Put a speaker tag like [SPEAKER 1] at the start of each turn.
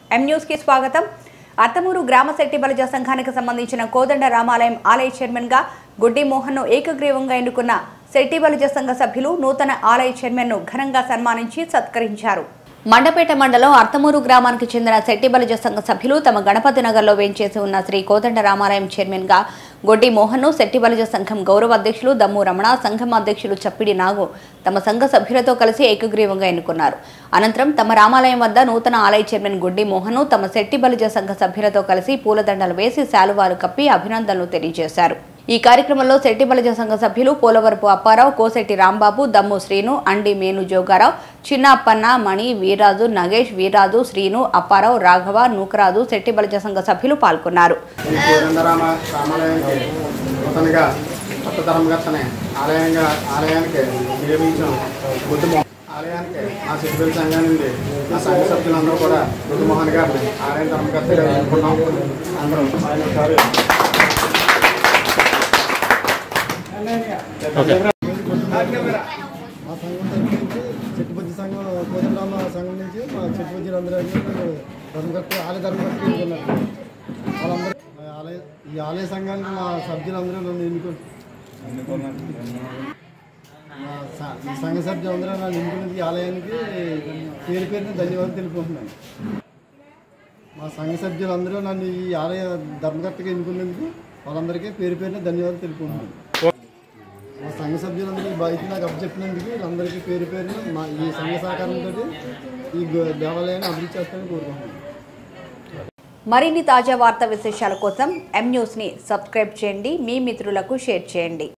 [SPEAKER 1] M news కి స్వాగతం అత్తమూరు గ్రామ శెట్టి బలజ సంఘానికి సంబంధించిన కోదండ రామాలయం ఆలయ చైర్మన్ గా గుడ్డి మోహన్ ను ఏకగ్రీవంగా ఎన్నుకున్న శెట్టి బలజ సంఘ సభ్యులు నూతన ఆలయ చైర్మన్ ను ఘనంగా సన్మానించి సత్కరించారు మండపేట మండలం అర్తమూరు గ్రామానికి చెందిన శెట్టి బలజ సంఘ సభ్యులు తమ గణపతి నగర్లో వేంచేసి ఉన్న శ్రీ కోదండ రామాలయం చైర్మన్ గా గొడ్డి మోహన్ ను శెట్టి బలజ సంఘం గౌరవ అధ్యక్షులు దమ్ము రమణ సంఘం అధ్యక్షులు చప్పిడి నాగు తమ సంఘ సభ్యులతో కలిసి ఏకగ్రీవంగా ఎన్నుకున్నారు అనంతరం తమ రామాలయం వద్ద నూతన ఆలయ చైర్మన్ గుడ్డి మోహన్ ను తమ శెట్టి బలిజ సంఘ సభ్యులతో కలిసి పూలదండలు వేసి శాలువాలు కప్పి అభినందనలు తెలియజేశారు ఈ కార్యక్రమంలో శెట్టి బలిజ సంఘ సభ్యులు పోలవరపు అప్పారావు కోశెట్టి రాంబాబు దమ్ము శ్రీను అండి మేను జోగారావు చిన్న అప్పన్న మణి వీరాజు నగేష్ వీరాజు శ్రీను అప్పారావు రాఘవ నూకరాజు శెట్టి బలిజ సంఘ సభ్యులు పాల్గొన్నారు
[SPEAKER 2] ఈ కోదండరామ రామాలయానికి నూతనగా కొత్త ధర్మకర్తని ఆలయంగా ఆలయానికి నియమించిన బుద్ధమోహన్ ఆలయానికి మా సిద్ధిపల్లి సంఘం నుండి మా సంఘ సభ్యులందరూ కూడా బుద్ధమోహన్ గారిని ఆలయం ధర్మకర్తగా ఎన్నుకున్నాం అందరూ ఆయన ఒకసారి
[SPEAKER 3] మా సంఘం తరఫు నుంచి చెట్టుపజ్జి సంఘం కోదండరామ సంఘం నుంచి మా చెట్టుపజ్జీలు అందరూ ధర్మకర్త ఆలయ ధర్మకర్త ఎన్నుకున్నారు వాళ్ళందరూ మా ఆలయ ఈ ఆలయ సంఘానికి మా సభ్యులందరూ నన్ను ఎన్నుకున్నారు మా స- ఈ సంఘ సభ్యులందరూ నన్ను ఎన్నుకున్నది ఈ ఆలయానికి పేరు పేరున ధన్యవాదాలు తెలుపుకుంటున్నాను మా సంఘ సభ్యులందరూ నన్ను ఈ ఆలయ ధర్మకర్తగా ఎన్నుకున్నందుకు వాళ్ళందరికీ పేరు పేరున ధన్యవాదాలు తెలుపుకుంటున్నాను మా సంఘ సభ్యులందరూ ఈ బాధ్యత నాకు అప్పచెప్పినందుకు వీళ్ళందరికీ పేరు పేరున మా ఈ సంఘ సహకారంతో ఈ గో- దేవాలయాన్ని అభివృద్ధి చేస్తానని కోరుకుంటున్నాను
[SPEAKER 1] మరిన్ని తాజా వార్తా విశేషాల కోసం ఎం న్యూస్ ని సబ్స్క్రైబ్ చేయండి మీ మిత్రులకు షేర్ చేయండి